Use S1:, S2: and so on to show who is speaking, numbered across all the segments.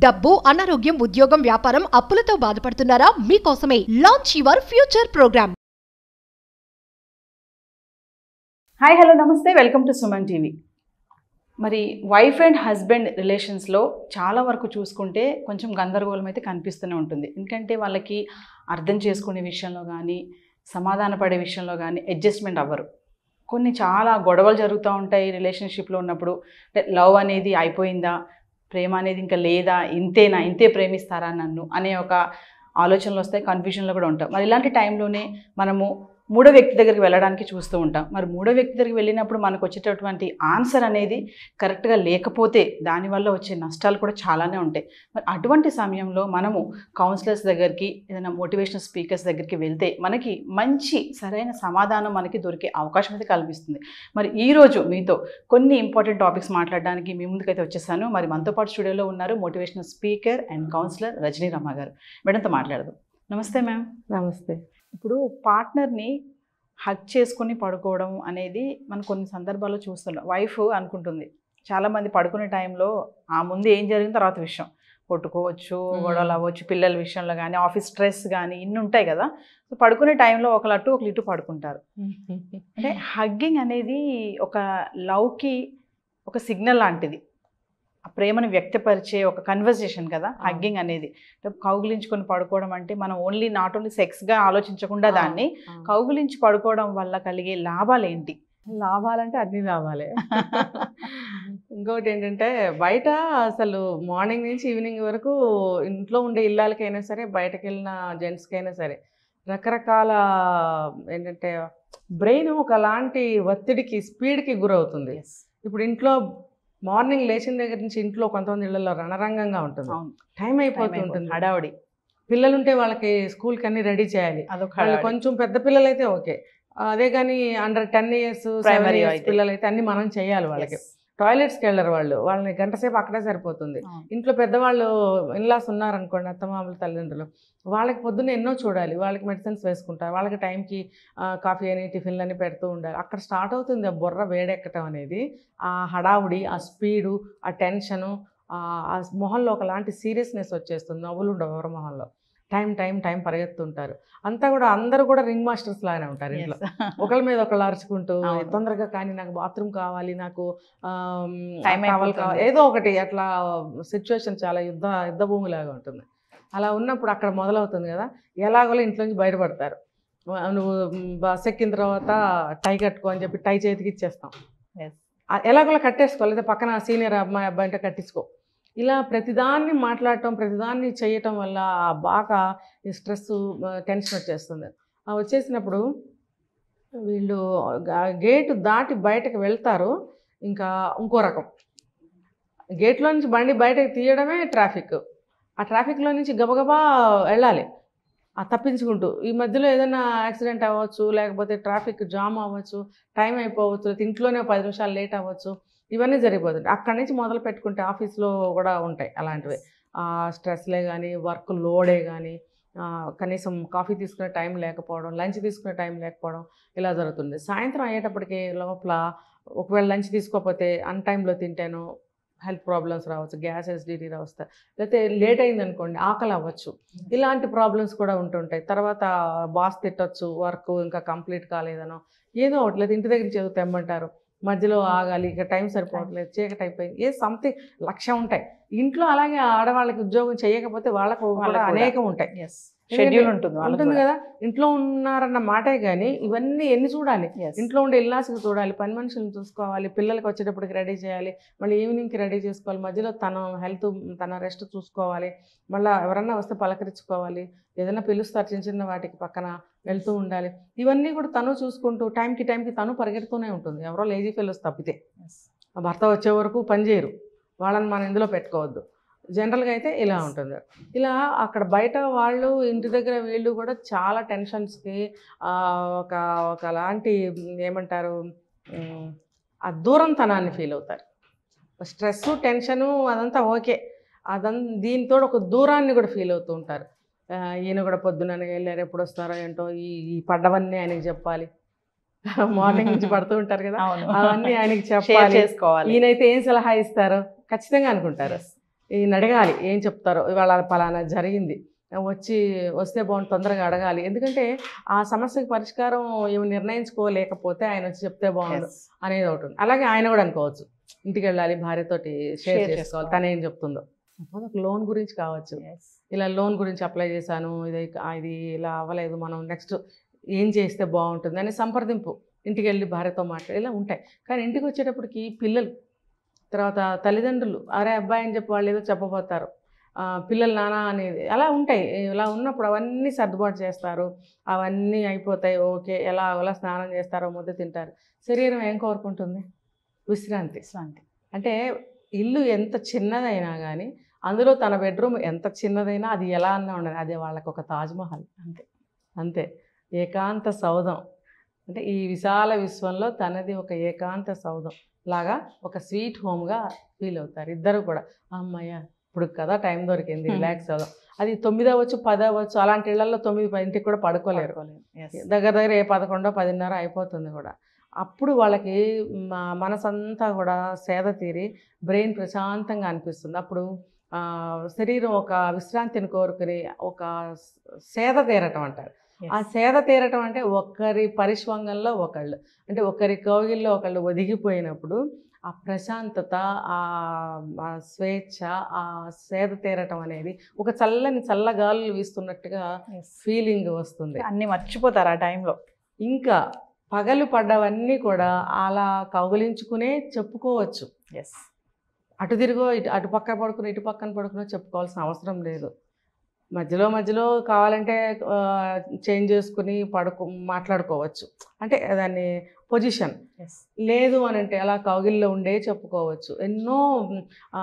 S1: డబ్బు అనారోగ్యం ఉద్యోగం వ్యాపారం అప్పులతో బాధపడుతున్నారా మీకోసమే launch your future program
S2: hi hello నమస్తే వెల్కమ్ టు సుమన్ టీవీ మరి వైఫ్ అండ్ హస్బెండ్ రిలేషన్స్లో చాలా వరకు చూసుకుంటే కొంచెం గందరగోళం అయితే కనిపిస్తూనే ఉంటుంది ఎందుకంటే వాళ్ళకి అర్థం చేసుకునే విషయంలో కానీ సమాధాన పడే విషయంలో కానీ అడ్జస్ట్మెంట్ అవ్వరు కొన్ని చాలా గొడవలు జరుగుతూ ఉంటాయి రిలేషన్షిప్లో ఉన్నప్పుడు అంటే లవ్ అనేది అయిపోయిందా ప్రేమ అనేది ఇంకా లేదా ఇంతేనా ఇంతే ప్రేమిస్తారా నన్ను అనే ఒక ఆలోచనలు వస్తాయి కన్ఫ్యూజన్లో కూడా ఉంటాం మరి ఇలాంటి టైంలోనే మనము మూడో వ్యక్తి దగ్గరికి వెళ్ళడానికి చూస్తూ ఉంటాం మరి మూడో వ్యక్తి దగ్గరికి వెళ్ళినప్పుడు మనకు వచ్చేటటువంటి ఆన్సర్ అనేది కరెక్ట్గా లేకపోతే దానివల్ల వచ్చే నష్టాలు కూడా చాలానే ఉంటాయి మరి అటువంటి సమయంలో మనము కౌన్సిలర్స్ దగ్గరికి ఏదైనా మోటివేషనల్ స్పీకర్స్ దగ్గరికి వెళ్తే మనకి మంచి సరైన సమాధానం మనకి దొరికే అవకాశం అయితే కల్పిస్తుంది మరి ఈరోజు మీతో కొన్ని ఇంపార్టెంట్ టాపిక్స్ మాట్లాడడానికి మీ ముందుకైతే వచ్చేసాను మరి మనతో పాటు స్టూడియోలో ఉన్నారు motivational speaker and counsellor Rajani Ramma గారు మేడంతో మాట్లాడదాం నమస్తే మ్యామ్
S3: నమస్తే
S2: ఇప్పుడు పార్ట్నర్ని హక్ చేసుకొని పడుకోవడం అనేది మనం కొన్ని సందర్భాల్లో చూస్తున్నాం వైఫ్ అనుకుంటుంది చాలామంది పడుకునే టైంలో ఆ ముందు ఏం జరిగిన తర్వాత విషయం కొట్టుకోవచ్చు
S3: మ్మ్.
S2: గొడవలు అవ్వచ్చు పిల్లల విషయంలో కానీ ఆఫీస్ స్ట్రెస్ కానీ ఇన్ని ఉంటాయి కదా సో పడుకునే టైంలో ఒకళ్ళు అటు ఒకళ్ళు ఇటు పడుకుంటారు అంటే హగ్గింగ్ అనేది ఒక లవ్కి ఒక సిగ్నల్ లాంటిది ఆ ప్రేమను వ్యక్తపరిచే ఒక కన్వర్జేషన్ కదా
S3: అవును.
S2: హగ్గింగ్ అనేది అంటే కౌగులించుకొని పడుకోవడం అంటే మనం ఓన్లీ నాట్ ఓన్లీ సెక్స్గా ఆలోచించకుండా
S3: ఆ,
S2: దాన్ని
S3: ఆ.
S2: కౌగులించి పడుకోవడం వల్ల కలిగే లాభాలు ఏంటి
S3: లాభాలంటే అన్ని లాభాలే ఇంకోటి ఏంటంటే బయట అసలు మార్నింగ్ నుంచి ఈవినింగ్ వరకు ఇంట్లో ఉండే ఇల్లాలకైనా సరే బయటకు వెళ్ళిన జెంట్స్కైనా సరే రకరకాల ఏంటంటే బ్రెయిన్ ఒకలాంటి ఒత్తిడికి స్పీడ్కి గురవుతుంది ఇప్పుడు ఇంట్లో మార్నింగ్ లేచిన దగ్గర నుంచి ఇంట్లో కొంతమంది ఇళ్లలో రణరంగంగా ఉంటుంది
S2: అవును
S3: టైం అయిపోతూ
S2: Time
S3: ఉంటుంది
S2: హడావుడి
S3: పిల్లలు ఉంటే వాళ్ళకి స్కూల్కి అన్ని రెడీ చేయాలి
S2: అదొక
S3: వాళ్ళు
S2: హడావుడి.
S3: కొంచెం పెద్ద పిల్లలు అయితే ఓకే అదే కానీ అండర్ టెన్ ఇయర్స్
S2: Primary అయితే.
S3: పిల్లలు అయితే అన్ని మనం చేయాలి వాళ్ళకి
S2: Yes.
S3: టాయిలెట్స్కి వెళ్ళరు వాళ్ళు వాళ్ళని గంట సేపు అక్కడే సరిపోతుంది
S2: అవును.
S3: ఇంట్లో పెద్దవాళ్ళు ఇన్లాస్ ఉన్నారనుకోండి అత్తమామలు తల్లిదండ్రులు వాళ్ళకి పొద్దున్న ఎన్నో చూడాలి వాళ్ళకి మెడిసిన్స్ వేసుకుంటారు వాళ్ళకి టైంకి కాఫీ అని టిఫిన్లు అని పెడుతూ ఉండాలి అక్కడ స్టార్ట్ అవుతుంది ఆ బుర్ర వేడెక్కటం అనేది ఆ హడావుడి ఆ స్పీడు ఆ టెన్షను ఆ మొహంలో ఒకలాంటి సీరియస్నెస్ వచ్చేస్తుంది నవ్వులు ఉండవు ఎవరి మొహంలో టైం టైం టైం పరిగెత్తుంటారు అంతా కూడా అందరూ కూడా రింగ్ మాస్టర్స్ లాగానే ఉంటారు ఇంట్లో
S2: Yes.
S3: ఒకళ్ళ మీద ఒకళ్ళు అరుచుకుంటూ
S2: అవును.
S3: తొందరగా కానీ నాకు బాత్రూమ్ కావాలి నాకు ఆమ్,
S2: Time
S3: towel
S2: అయిపోతుంది.
S3: కావాలి ఏదో ఒకటి అట్లా సిచ్యువేషన్ చాలా యుద్ధ యుద్ధ భూమిలాగా ఉంటుంది అలా ఉన్నప్పుడు అక్కడ మొదలవుతుంది కదా ఎలాగోలో ఇంట్లోంచి బయటపడతారు ఆ, నువ్వు మ్, బస్ ఎక్కిన తర్వాత టై కట్టుకో అని చెప్పి టై చేతికి ఇచ్చేస్తాం
S2: Yes.
S3: ఆ, ఎలాగోలా కట్టేసుకో లేదా పక్కన సీనియర్ అమ్మాయి అబ్బాయి అంటే కట్టించుకో ఇలా ప్రతిదాన్ని మాట్లాడటం ప్రతిదాన్ని చేయటం వల్ల ఆ బాగా ఈ స్ట్రెస్ టెన్షన్ వచ్చేస్తుంది ఆ వచ్చేసినప్పుడు వీళ్ళు గేటు దాటి బయటకు వెళ్తారు ఇంకా ఇంకో రకం గేట్లో నుంచి బండి బయటకు తీయడమే ట్రాఫిక్ ఆ ట్రాఫిక్లో నుంచి గబగబా వెళ్ళాలి ఆ తప్పించుకుంటూ ఈ మధ్యలో ఏదైనా యాక్సిడెంట్ అవ్వచ్చు లేకపోతే ట్రాఫిక్ జామ్ అవ్వచ్చు టైం అయిపోవచ్చు లేకపోతే ఇంట్లోనే పది నిమిషాలు లేట్ అవ్వచ్చు ఇవన్నీ జరిగిపోతుంది అక్కడి నుంచి మొదలు పెట్టుకుంటే ఆఫీస్లో కూడా ఉంటాయి అలాంటివి స్ట్రెస్లే కానీ వర్క్ లోడే కానీ కనీసం కాఫీ తీసుకునే టైం లేకపోవడం లంచ్ తీసుకునే టైం లేకపోవడం ఇలా జరుగుతుంది సాయంత్రం అయ్యేటప్పటికి లోపల ఒకవేళ లంచ్ తీసుకోకపోతే అన్ టైంలో తింటాను హెల్త్ ప్రాబ్లమ్స్ రావచ్చు గ్యాస్ ఎస్డిటీ రావచ్చు లేకపోతే లేట్ అయింది అనుకోండి ఆకలి అవ్వచ్చు ఇలాంటి ప్రాబ్లమ్స్ కూడా ఉంటుంటాయి తర్వాత బాస్ తిట్టొచ్చు వర్క్ ఇంకా కంప్లీట్ కాలేదనో ఏదో ఒకటి లేదు ఇంటి దగ్గర చదువు తెమ్మంటారు మధ్యలో ఆగాలి ఇక టైం సరిపోవట్లేదు చీకటి అయిపోయింది ఏ సంథింగ్ లక్ష ఉంటాయి ఇంట్లో అలాగే ఆడవాళ్ళకి ఉద్యోగం చేయకపోతే వాళ్ళకు కూడా
S2: వాళ్ళకు కూడా.
S3: అనేకం ఉంటాయి
S2: Yes. షెడ్యూల్ ఉంటుంది వాళ్ళకి
S3: ఉంటుంది
S2: కూడా.
S3: కదా ఇంట్లో ఉన్నారన్న మాటే కానీ ఇవన్నీ ఎన్ని చూడాలి
S2: Yes.
S3: ఇంట్లో ఉండే ఇల్లాసుకు చూడాలి పని మనుషులను చూసుకోవాలి పిల్లలకి వచ్చేటప్పటికి రెడీ చేయాలి మళ్ళీ ఈవినింగ్కి రెడీ చేసుకోవాలి మధ్యలో తన హెల్త్ తన రెస్ట్ చూసుకోవాలి మళ్ళీ ఎవరన్నా వస్తే పలకరించుకోవాలి ఏదైనా పిలుస్తారు చిన్న చిన్న వాటికి పక్కన వెళ్తూ ఉండాలి ఇవన్నీ కూడా తను చూసుకుంటూ టైంకి టైంకి తను పరిగెడుతూనే ఉంటుంది ఎవరో లేజీ ఫెలోస్ తప్పితే
S2: Yes.
S3: ఆ భర్త వచ్చే వరకు పని చేయరు వాళ్ళని మనం ఇందులో పెట్టుకోవద్దు జనరల్గా అయితే ఇలా ఉంటుంది ఇలా అక్కడ బయట వాళ్ళు ఇంటి దగ్గర వీళ్ళు కూడా చాలా టెన్షన్స్కి ఒక ఒకలాంటి ఏమంటారు ఉమ్, ఆ దూరంతనాన్ని ఫీల్ అవుతారు స్ట్రెస్ టెన్షను అదంతా ఓకే అదం దీంతో ఒక దూరాన్ని కూడా ఫీల్ అవుతూ ఉంటారు ఆ, ఈయన కూడా పొద్దున వెళ్ళారు ఎప్పుడు వస్తారో ఏంటో ఈ ఈ పడ్డవన్నీ ఆయనకి చెప్పాలి మార్నింగ్ నుంచి పడుతూ ఉంటారు కదా
S2: అవును
S3: అవన్నీ ఆయనకి
S2: షేర్
S3: చెప్పాలి
S2: చేసుకోవాలి
S3: ఈయనైతే ఏం సలహా ఇస్తారు ఖచ్చితంగా అనుకుంటారు ఈయన అడగాలి ఏం చెప్తారో ఇవాళ పలానా జరిగింది వచ్చి వస్తే బాగుంది తొందరగా అడగాలి ఎందుకంటే ఆ సమస్యకి పరిష్కారం ఏమి నిర్ణయించుకోలేకపోతే ఆయన వచ్చి చెప్తే బాగుండు
S2: Yes.
S3: అనేది ఒకటి ఉంది. అలాగే ఆయన కూడా అనుకోవచ్చు ఇంటికి వెళ్ళాలి భార్యతోటి షేర్
S2: Share
S3: చేసుకోవాలి
S2: చేసుకోవాలి.
S3: తను ఏం చెప్తుందో Suppose ఒక లోన్ గురించి కావచ్చు
S2: Yes.
S3: ఇలా లోన్ గురించి అప్లై చేశాను ఇది ఆ, ఇది ఇలా అవ్వలేదు మనం నెక్స్ట్ ఏం చేస్తే బాగుంటుంది అని సంప్రదింపు ఇంటికి వెళ్ళి భార్యతో మాట్లాడి ఇలా ఉంటాయి కానీ ఇంటికి వచ్చేటప్పటికి పిల్లలు తర్వాత తల్లిదండ్రులు అరే అబ్బాయి అని చెప్పి వాళ్ళు ఏదో చెప్పబోతారు ఆ, పిల్లలు నానా అనేది అలా ఉంటాయి ఇలా ఉన్నప్పుడు అవన్నీ సర్దుబాటు చేస్తారు అవన్నీ అయిపోతాయి ఓకే ఎలా ఎలా స్నానం చేస్తారో ముద్ద తింటారు శరీరం ఏం కోరుకుంటుంది విశ్రాంతి
S2: విశ్రాంతి
S3: అంటే ఇల్లు ఎంత చిన్నదైనా కానీ అందులో తన బెడ్రూమ్ ఎంత చిన్నదైనా అది ఎలా అన్నా ఉండాలి అది వాళ్ళకి ఒక తాజ్మహల్
S2: అంతే
S3: అంతే ఏకాంత సౌధం అంటే ఈ విశాల విశ్వంలో తనది ఒక ఏకాంత సౌధం లాగా ఒక స్వీట్ హోమ్గా ఫీల్ అవుతారు ఇద్దరు కూడా అమ్మయ్య ఇప్పుడు కదా టైం దొరికింది
S2: Hmm.
S3: రిలాక్స్ అవుదాం అది తొమ్మిది అవ్వచ్చు పది అవ్వచ్చు అలాంటి ఇళ్లలో తొమ్మిది పదింటికి కూడా పడుకోలేరు
S2: పడుకోలేము. Yes.
S3: దగ్గర దగ్గర ఏ పదకొండో పదిన్నర అయిపోతుంది కూడా అప్పుడు వాళ్ళకి మ- మనసంతా కూడా సేద తీరి బ్రెయిన్ ప్రశాంతంగా అనిపిస్తుంది అప్పుడు ఆ, శరీరం ఒక విశ్రాంతిని కోరుకుని ఒక సేద తీరటం అంటారు
S2: Yes.
S3: ఆ సేద తీరటం అంటే ఒకరి పరిష్వంగంలో ఒకళ్ళు అంటే ఒకరి కౌగిల్లో ఒకళ్ళు ఒదిగిపోయినప్పుడు ఆ ప్రశాంతత ఆ ఆ స్వేచ్ఛ ఆ సేద తీరటం అనేది ఒక చల్లని చల్లగాలులు వీస్తున్నట్టుగా
S2: Yes.
S3: ఫీలింగ్ వస్తుంది
S2: అన్ని మర్చిపోతారు ఆ టైంలో
S3: ఇంకా పగలు పడ్డవన్నీ కూడా అలా కౌగిలించుకునే చెప్పుకోవచ్చు
S2: ఎస్
S3: అటు తిరిగో ఇటు అటు పక్కన పడుకుని ఇటు పక్కన పడుకునో చెప్పుకోవాల్సిన అవసరం లేదు మధ్యలో మధ్యలో కావాలంటే చేంజ్ చేసుకుని పడుకో మాట్లాడుకోవచ్చు అంటే దాన్ని పొజిషన్
S2: ఎస్
S3: లేదు అని అంటే అలా కౌగిల్లో ఉండే చెప్పుకోవచ్చు ఎన్నో ఆ,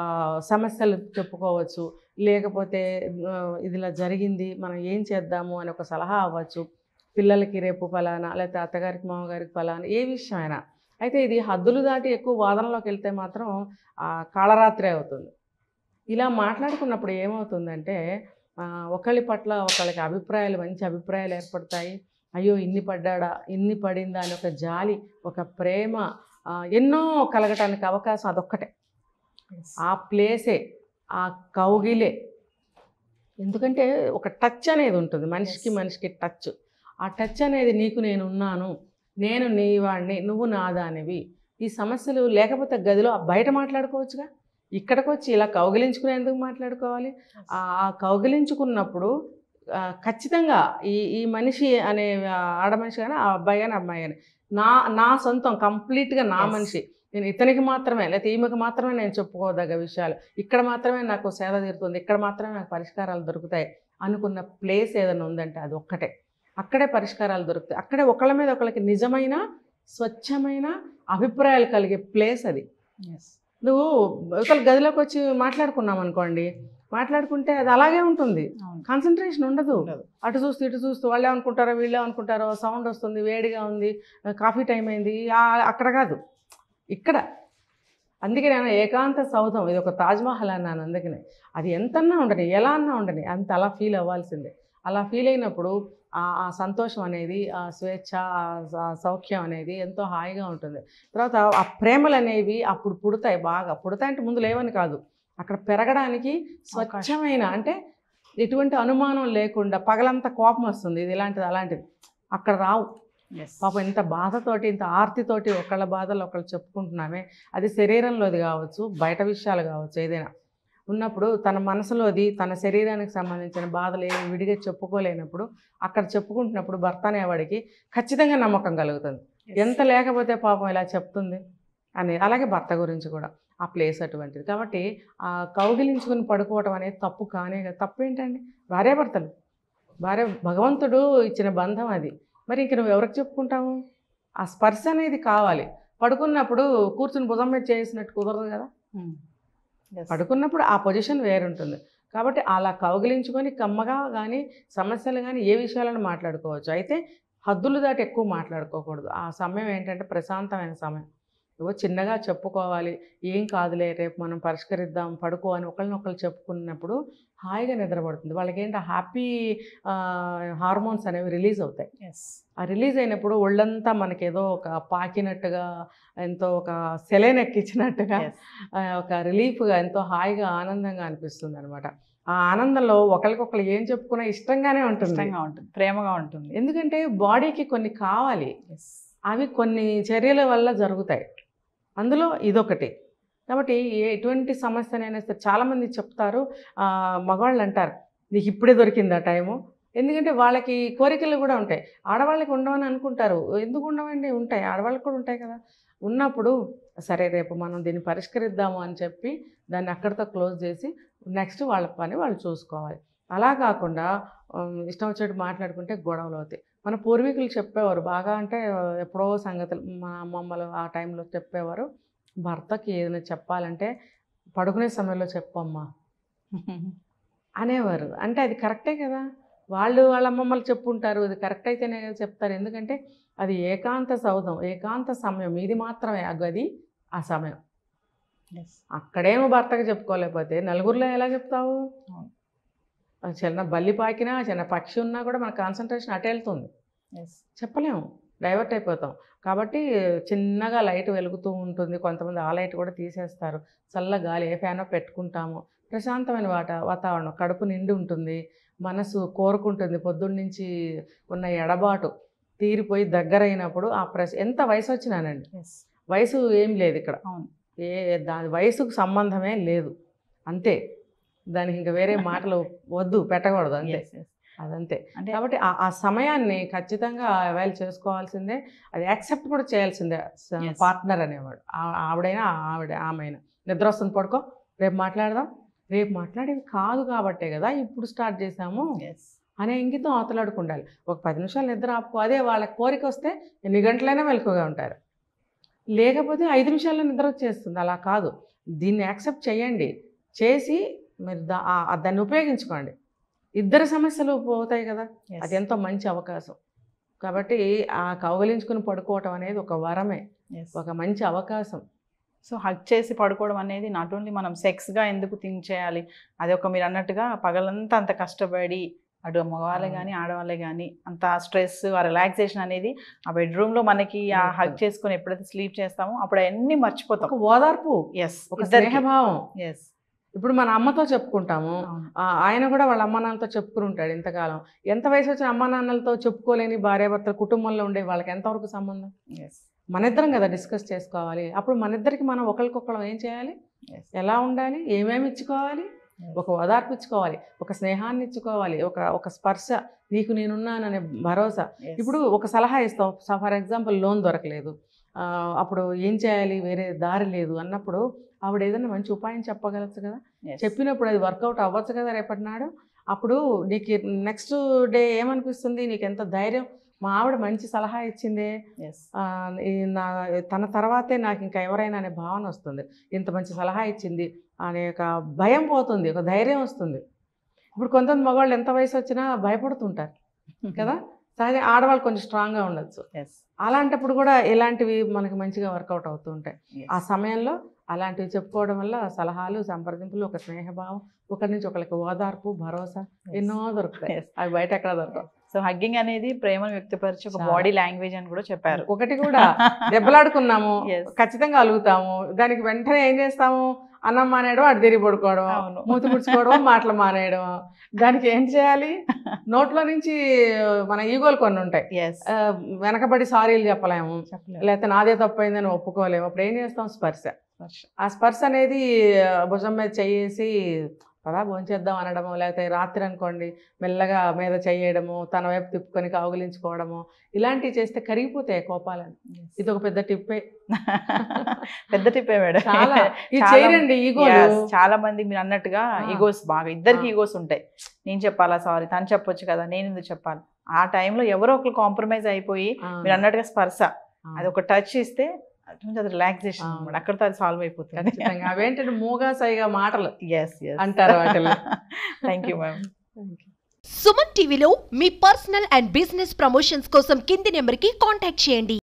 S3: సమస్యలు చెప్పుకోవచ్చు లేకపోతే ఆ, ఇది ఇలా జరిగింది మనం ఏం చేద్దాము అని ఒక సలహా అవ్వచ్చు పిల్లలకి రేపు ఫలానా లేకపోతే అత్తగారికి మామగారికి ఫలానా ఏ విషయమైనా అయితే ఇది హద్దులు దాటి ఎక్కువ వాదనలోకి వెళ్తే మాత్రం ఆ, కాళరాత్రి అవుతుంది ఇలా మాట్లాడుకున్నప్పుడు ఏమవుతుందంటే ఆ, ఒకళ్ళ పట్ల ఒకళ్ళకి అభిప్రాయాలు మంచి అభిప్రాయాలు ఏర్పడతాయి అయ్యో ఇన్ని పడ్డాడా ఇన్ని పడిందా అని ఒక జాలి ఒక ప్రేమ ఆ, ఎన్నో కలగటానికి అవకాశం అదొక్కటే ఆ ప్లేసే ఆ కౌగిలే ఎందుకంటే ఒక టచ్ అనేది ఉంటుంది మనిషికి
S2: Yes.
S3: మనిషికి టచ్ ఆ టచ్ అనేది నీకు నేను ఉన్నాను నేను నీ వాడిని నువ్వు నాదానివి ఈ సమస్యలు లేకపోతే గదిలో బయట మాట్లాడుకోవచ్చుగా ఇక్కడికి వచ్చి ఇలా కౌగిలించుకుని ఎందుకు మాట్లాడుకోవాలి ఆ ఆ కౌగిలించుకున్నప్పుడు ఆ, ఖచ్చితంగా ఈ ఈ మనిషి అనే ఆ, ఆడ మనిషి కానీ ఆ అబ్బాయి కానీ అమ్మాయి కానీ నా నా సొంతం కంప్లీట్గా నా
S2: Yes.
S3: మనిషి నేను ఇతనికి మాత్రమే లేకపోతే ఈమెకు మాత్రమే నేను చెప్పుకోదగ్గ విషయాలు ఇక్కడ మాత్రమే నాకు సేద తీరుతుంది ఇక్కడ మాత్రమే నాకు పరిష్కారాలు దొరుకుతాయి అనుకున్న ప్లేస్ ఏదైనా ఉందంటే అది ఒక్కటే అక్కడే పరిష్కారాలు దొరుకుతాయి అక్కడే ఒకళ్ళ మీద ఒకళ్ళకి నిజమైన స్వచ్ఛమైన అభిప్రాయాలు కలిగే ప్లేస్ అది
S2: ఎస్
S3: నువ్వు ఒకళ్ళ గదిలోకి వచ్చి మాట్లాడుకున్నాం అనుకోండి మాట్లాడుకుంటే అది అలాగే ఉంటుంది
S2: అవును
S3: కాన్సన్ట్రేషన్ ఉండదు
S2: ఉండదు.
S3: అటు చూస్తూ ఇటు చూస్తూ వాళ్ళు ఏమనుకుంటారో వీళ్ళు ఏమనుకుంటారో సౌండ్ వస్తుంది వేడిగా ఉంది కాఫీ టైం అయింది ఆ- అక్కడ కాదు ఇక్కడ అందుకే నేను ఏకాంత సౌధం ఇది ఒక తాజ్మహల్ అన్నాను అందుకనే అది ఎంతన్నా ఉండని ఎలా అన్నా ఉండని అంత అలా ఫీల్ అవ్వాల్సిందే అలా ఫీల్ అయినప్పుడు ఆ ఆ సంతోషం అనేది ఆ స్వేచ్ఛ ఆ స- సౌఖ్యం అనేది ఎంతో హాయిగా ఉంటుంది తర్వాత ఆ ప్రేమలు అనేవి అప్పుడు పుడతాయి బాగా పుడతాయి అంటే ముందు లేవని కాదు అక్కడ పెరగడానికి స్వచ్ఛమైన అంటే ఎటువంటి అనుమానం లేకుండా పగలంతా కోపం వస్తుంది ఇది ఇలాంటిది అలాంటిది అక్కడ రావు
S2: ఎస్
S3: పాపం ఇంత బాధతోటి ఇంత ఆర్తితోటి ఒకళ్ళ బాధలు ఒకళ్ళు చెప్పుకుంటున్నామే అది శరీరంలోది కావచ్చు బయట విషయాలు కావచ్చు ఏదైనా ఉన్నప్పుడు తన మనసులోది తన శరీరానికి సంబంధించిన బాధలు ఏమి విడిగా చెప్పుకోలేనప్పుడు అక్కడ చెప్పుకుంటున్నప్పుడు భర్త అనేవాడికి ఖచ్చితంగా నమ్మకం కలుగుతుంది ఎంత లేకపోతే పాపం ఇలా చెప్తుంది అని అలాగే భర్త గురించి కూడా ఆ ప్లేస్ అటువంటిది కాబట్టి ఆ కౌగిలించుకుని పడుకోవటం అనేది తప్పు కానే కాదు. తప్పు ఏంటండి భార్యాభర్తలు భార్య భగవంతుడు ఇచ్చిన బంధం అది మరి ఇంక నువ్వు ఎవరికి చెప్పుకుంటావు ఆ స్పర్శ అనేది కావాలి పడుకున్నప్పుడు కూర్చుని భుజం మీద చేసినట్టు కుదరదు కదా పడుకున్నప్పుడు ఆ పొజిషన్ వేరుంటుంది కాబట్టి అలా కౌగిలించుకొని కమ్మగా కానీ సమస్యలు కానీ ఏ విషయాలను మాట్లాడుకోవచ్చు అయితే హద్దులు దాటి ఎక్కువ మాట్లాడుకోకూడదు ఆ సమయం ఏంటంటే ప్రశాంతమైన సమయం ఏవో చిన్నగా చెప్పుకోవాలి ఏం కాదులే రేపు మనం పరిష్కరిద్దాం పడుకో అని ఒకరినొకరు చెప్పుకున్నప్పుడు హాయిగా నిద్రపడుతుంది వాళ్ళకి ఏంటి హ్యాపీ హార్మోన్స్ అనేవి రిలీజ్ అవుతాయి
S2: ఎస్
S3: ఆ రిలీజ్ అయినప్పుడు ఒళ్ళంతా మనకేదో ఒక పాకినట్టుగా ఎంతో ఒక సెలైన్ ఎక్కించినట్టుగా ఆ, ఒక రిలీఫ్గా ఎంతో హాయిగా ఆనందంగా అనిపిస్తుంది అనమాట ఆ ఆనందంలో ఒకరికొకరు ఏం చెప్పుకున్నా ఇష్టంగానే ఉంటుంది
S2: ఇష్టంగా ఉంటుంది ప్రేమగా ఉంటుంది
S3: ఎందుకంటే బాడీకి కొన్ని కావాలి
S2: ఎస్
S3: అవి కొన్ని చర్యల వల్ల జరుగుతాయి అందులో ఇదొకటి కాబట్టి ఏ- ఎటువంటి సమస్యనైనా సరే చాలామంది చెప్తారు ఆ, మగవాళ్ళు అంటారు నీకు ఇప్పుడే దొరికిందా టైము ఎందుకంటే వాళ్ళకి కోరికలు కూడా ఉంటాయి ఆడవాళ్ళకి ఉండవని అనుకుంటారు ఎందుకు ఉండవండి ఉంటాయి ఆడవాళ్ళకి కూడా ఉంటాయి కదా ఉన్నప్పుడు సరే రేపు మనం దీన్ని పరిష్కరిద్దాము అని చెప్పి దాన్ని అక్కడితో క్లోజ్ చేసి నెక్స్ట్ వాళ్ళ పని వాళ్ళు చూసుకోవాలి అలా కాకుండా ఉమ్, ఇష్టం వచ్చేట్టు మాట్లాడుకుంటే గొడవలు అవుతాయి మన పూర్వీకులు చెప్పేవారు బాగా అంటే ఆ, ఎప్పుడో సంగతులు మా అమ్మమ్మలు ఆ టైంలో చెప్పేవారు భర్తకి ఏదైనా చెప్పాలంటే పడుకునే సమయంలో చెప్పమ్మా అనేవారు అంటే అది కరెక్టే కదా వాళ్ళు వాళ్ళ అమ్మమ్మలు చెప్పుంటారు అది కరెక్ట్ అయితేనే కదా చెప్తారు ఎందుకంటే అది ఏకాంత సౌధం ఏకాంత సమయం ఇది మాత్రమే ఆ గది ఆ సమయం
S2: ఎస్
S3: అక్కడేమో భర్తకు చెప్పుకోలేకపోతే నలుగురిలో ఎలా చెప్తావు
S2: అవును.
S3: ఆ చిన్న బల్లి పాకినా చిన్న పక్షి ఉన్నా కూడా మన కాన్సన్ట్రేషన్ అటు వెళ్తుంది
S2: ఎస్
S3: చెప్పలేము డైవర్ట్ అయిపోతాం కాబట్టి చిన్నగా లైట్ వెలుగుతూ ఉంటుంది కొంతమంది ఆ లైట్ కూడా తీసేస్తారు చల్ల గాలి ఏ ఫ్యానో పెట్టుకుంటాము ప్రశాంతమైన వాట వాతావరణం కడుపు నిండి ఉంటుంది మనసు కోరుకుంటుంది పొద్దున్న నుంచి ఉన్న ఎడబాటు తీరిపోయి దగ్గరైనప్పుడు ఆ ప్రశ ఎంత వయసు వచ్చినానండి
S2: ఎస్
S3: వయసు ఏం లేదు ఇక్కడ
S2: అవును
S3: ఏ దాని వయసుకు సంబంధమే లేదు అంతే దానికి ఇంకా వేరే మాటలు వద్దు పెట్టకూడదు అంతే
S2: ఎస్ ఎస్
S3: అదంతే
S2: అంటే
S3: కాబట్టి ఆ ఆ సమయాన్ని ఖచ్చితంగా అవైల్ చేసుకోవాల్సిందే అది యాక్సెప్ట్ కూడా చేయాల్సిందే
S2: Yes.
S3: పార్ట్నర్ అనేవాడు ఆ- ఆవిడైనా ఆవిడ ఆమెైనా నిద్ర వస్తుంది పడుకో రేపు మాట్లాడదాం రేపు మాట్లాడేవి కాదు కాబట్టే కదా ఇప్పుడు స్టార్ట్ చేసాము
S2: ఎస్
S3: అనే ఇంగితం అవతలాడుకు ఉండాలి ఒక పది నిమిషాలు నిద్ర ఆపుకో అదే వాళ్ళ కోరిక వస్తే ఎన్ని గంటలైనా మెలకుగా ఉంటారు లేకపోతే ఐదు నిమిషాల్లో నిద్ర వచ్చేస్తుంది అలా కాదు దీన్ని యాక్సెప్ట్ చేయండి చేసి మీరు దా ఆ- ఆ దాన్ని ఉపయోగించుకోండి ఇద్దరు సమస్యలు పోతాయి కదా అది ఎంతో మంచి అవకాశం కాబట్టి ఆ కౌగలించుకుని పడుకోవటం అనేది ఒక వరమే ఒక మంచి అవకాశం
S2: సో హక్ చేసి పడుకోవడం అనేది నాట్ ఓన్లీ మనం సెక్స్గా ఎందుకు థింక్ చేయాలి అది ఒక మీరు అన్నట్టుగా పగలంతా అంత కష్టపడి అటు మగవాళ్ళే
S3: అవును.
S2: కానీ ఆడవాళ్ళే కానీ అంత స్ట్రెస్ ఆ రిలాక్సేషన్ అనేది ఆ బెడ్రూమ్లో మనకి ఆ హగ్
S3: ఉంటుంది.
S2: చేసుకొని ఎప్పుడైతే స్లీప్ చేస్తామో అప్పుడు అవన్నీ మర్చిపోతాం
S3: ఒక ఓదార్పు
S2: ఎస్
S3: ఒక స్నేహభావం
S2: ఎస్
S3: ఇప్పుడు మన అమ్మతో చెప్పుకుంటాము ఆ, ఆయన కూడా వాళ్ళ అమ్మ నాన్నలతో చెప్పుకుని ఉంటాడు ఇంతకాలం ఎంత వయసు వచ్చిన అమ్మ నాన్నలతో చెప్పుకోలేని భార్యాభర్తల కుటుంబంలో ఉండే వాళ్ళకి ఎంతవరకు సంబంధం
S2: ఎస్
S3: మన ఇద్దరం కదా డిస్కస్ చేసుకోవాలి అప్పుడు మన ఇద్దరికి మనం ఒకరికొకరం ఏం చేయాలి
S2: ఎస్
S3: ఎలా ఉండాలి ఏమేమి ఇచ్చుకోవాలి ఒక ఓదార్పు ఇచ్చుకోవాలి ఒక స్నేహాన్ని ఇచ్చుకోవాలి ఒక ఒక స్పర్శ నీకు నేనున్నాననే భరోసా ఇప్పుడు ఒక సలహా ఇస్తాం ఫర్ ఎగ్జాంపుల్ లోన్ దొరకలేదు ఆ, అప్పుడు ఏం చేయాలి వేరే దారి లేదు అన్నప్పుడు ఆవిడ ఏదైనా మంచి ఉపాయం చెప్పగలచ్చు కదా చెప్పినప్పుడు అది వర్కౌట్ అవ్వచ్చు కదా రేపటి నాడు అప్పుడు నీకు నెక్స్ట్ డే ఏమనిపిస్తుంది నీకు ఎంత ధైర్యం మా ఆవిడ మంచి సలహా ఇచ్చిందే
S2: ఎస్
S3: ఆ, ఈ నా తన తర్వాతే నాకు ఇంకా ఎవరైనా అనే భావన వస్తుంది ఇంత మంచి సలహా ఇచ్చింది అనే ఒక భయం పోతుంది ఒక ధైర్యం వస్తుంది ఇప్పుడు కొంతమంది మగవాళ్ళు ఎంత వయసు వచ్చినా భయపడుతుంటారు కదా సహజ ఆడవాళ్ళు కొంచెం స్ట్రాంగ్గా ఉండొచ్చు
S2: ఎస్
S3: అలాంటప్పుడు కూడా ఇలాంటివి మనకి మంచిగా వర్కౌట్ అవుతూ ఉంటాయి ఆ సమయంలో అలాంటివి చెప్పుకోవడం వల్ల సలహాలు సంప్రదింపులు ఒక స్నేహభావం ఒకరి నుంచి ఒకరికి ఓదార్పు భరోసా ఎన్నో దొరుకుతాయి
S2: Yes.
S3: అవి బయట ఎక్కడ దొరకవు
S2: సో హగ్గింగ్ అనేది ప్రేమను వ్యక్తపరిచే ఒక
S3: చాలా.
S2: బాడీ లాంగ్వేజ్ అని కూడా చెప్పారు
S3: ఒకటి కూడా దెబ్బలాడుకున్నాము
S2: Yes.
S3: ఖచ్చితంగా అలుగుతాము దానికి వెంటనే ఏం చేస్తాము అన్నం మానేయడం అటు తిరిగి పడుకోవడం
S2: అవును.
S3: మూతి ముడుచుకోవడం మాటలు మానేయడం దానికి ఏం చేయాలి నోట్లో నుంచి మన ఈగోలు కొన్ని ఉంటాయి
S2: ఎస్
S3: ఆ, వెనకబడి సారీలు చెప్పలేము లేకపోతే నాదే తప్పైందని ఒప్పుకోలేము అప్పుడు ఏం చేస్తాం స్పర్శ ఆ స్పర్శ అనేది ఆ, భుజం మీద చెయ్యేసి పదా భోంచేద్దాం అనడము లేకపోతే రాత్రి అనుకోండి మెల్లగా మీద చెయ్యడము తన వైపు తిప్పుకొని కౌగిలించుకోవడము ఇలాంటివి చేస్తే కరిగిపోతాయి కోపాలని ఇది ఒక పెద్ద టిప్పే
S2: పెద్ద టిప్పే మేడం
S3: చాలా ఇది
S2: చాలా-
S3: చేయరండి ఈగోలు
S2: Yes, చాలా మంది మీరు అన్నట్టుగా
S3: ఆ.
S2: ఈగోస్ బాగా ఇద్దరికి
S3: ఆ.
S2: ఈగోస్ ఉంటాయి నేను చెప్పాలా సారీ తను చెప్పొచ్చు కదా నేను ఎందుకు చెప్పాలి ఆ టైంలో ఎవరో ఒకరు కాంప్రమైజ్ అయిపోయి
S3: ఆ,
S2: మీరు అన్నట్టుగా స్పర్శ
S3: ఆ,
S2: అది ఒక టచ్ ఇస్తే అటు నుంచి అది రిలాక్సేషన్
S3: ఆ.
S2: అనమాట అక్కడితో అది సాల్వ్ అయిపోతుంది
S3: ఖచ్చితంగా అవేంటంటే మూగా సైగా మాటలు
S2: ఎస్ ఎస్
S3: అంటారు వాటిని
S2: థ్యాంక్ యూ మ్యామ్
S1: సుమన్ టీవీలో మీ పర్సనల్ అండ్ బిజినెస్ ప్రమోషన్స్ కోసం కింది నెంబర్కి కాంటాక్ట్ చేయండి